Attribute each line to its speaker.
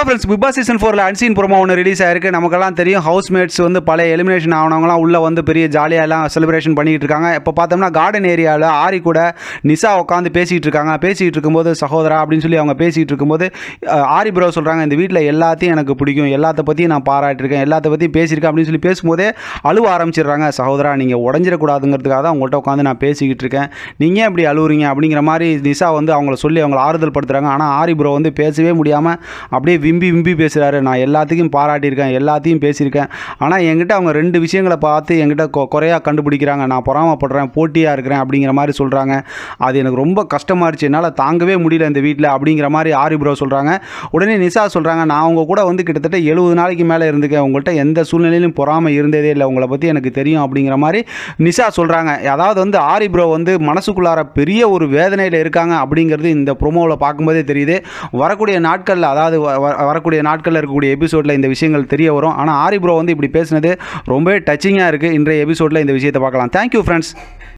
Speaker 1: friends big boss season ஃபோரில் unseen promo ஒன்று release ஆயிருக்கு நமக்கெல்லாம் தெரியும் ஹவுஸ் மேட்ஸ் வந்து பழைய எலிமினேஷன் ஆனவங்களாம் உள்ளே வந்து பெரிய ஜாலியாக எல்லாம் செலிப்ரேஷன் பண்ணிக்கிட்டு இருக்காங்க இப்போ பார்த்தோம்னா கார்டன் ஏரியாவில் ஆரி கூட நிசா உட்காந்து பேசிகிட்டு இருக்காங்க பேசிகிட்டு இருக்கும்போது சகோதரா அப்படின்னு சொல்லி அவங்க பேசிகிட்டு இருக்கும்போது அஹ், ஆரி ப்ரோ சொல்கிறாங்க இந்த வீட்டில் எல்லாத்தையும் எனக்கு பிடிக்கும் எல்லாத்த பற்றியும் நான் பாராட்டியிருக்கேன் எல்லாத்த பற்றியும் பேசியிருக்கேன் அப்படின்னு சொல்லி பேசும்போதே அழுவ ஆரம்பிச்சிடுறாங்க சகோதரா நீங்கள் உடஞ்சிடக்கூடாதுங்கிறதுக்காக தான் உங்கள்கிட்ட உட்காந்து நான் பேசிக்கிட்டு இருக்கேன் நீங்கள் எப்படி அழுவுறீங்க அப்படிங்கிற மாதிரி நிசா வந்து அவங்கள சொல்லி அவங்கள ஆறுதல் படுத்துறாங்க ஆனால் ஆரி ப்ரோ வந்து பேசவே முடியாமல் அப்படியே விம்பி விம்பி பேசுகிறாரு நான் எல்லாத்துக்கும் பாராட்டியிருக்கேன் எல்லாத்தையும் பேசியிருக்கேன் ஆனால் என்கிட்ட அவங்க ரெண்டு விஷயங்களை பார்த்து என்கிட்ட கொ குறையாக கண்டுபிடிக்கிறாங்க நான் பொறாமப்படுறேன் போட்டியாக இருக்கிறேன் அப்படிங்கிற மாதிரி சொல்கிறாங்க அது எனக்கு ரொம்ப கஷ்டமாக இருந்துச்சு என்னால் தாங்கவே முடியல இந்த வீட்டில் அப்படிங்கிற மாதிரி ஆரி ப்ரோ சொல்கிறாங்க உடனே நிசா சொல்கிறாங்க நான் அவங்க கூட வந்து கிட்டத்தட்ட எழுபது நாளைக்கு மேலே இருந்துக்கேன் உங்கள்கிட்ட எந்த சூழ்நிலையிலும் பொறாமல் இருந்ததே இல்லை உங்களை பற்றி எனக்கு தெரியும் அப்படிங்கிற மாதிரி நிசா சொல்கிறாங்க அதாவது வந்து ஆரி ப்ரோ வந்து மனசுக்குள்ளார பெரிய ஒரு வேதனையில் இருக்காங்க அப்படிங்கிறது இந்த ப்ரோமோவில் பார்க்கும்போதே தெரியுது வரக்கூடிய நாட்களில் அதாவது வ- வ- வரக்கூடிய நாட்களில் இருக்கக்கூடிய எபிசோடில் இந்த விஷயங்கள் தெரிய வரும் ஆனால் ஆரி ப்ரோ வந்து இப்படி பேசுனது ரொம்பவே டச்சிங்காக இருக்குது இன்றைய எபிசோடில் இந்த விஷயத்தை பார்க்கலாம் தேங்க்யூ ஃப்ரெண்ட்ஸ்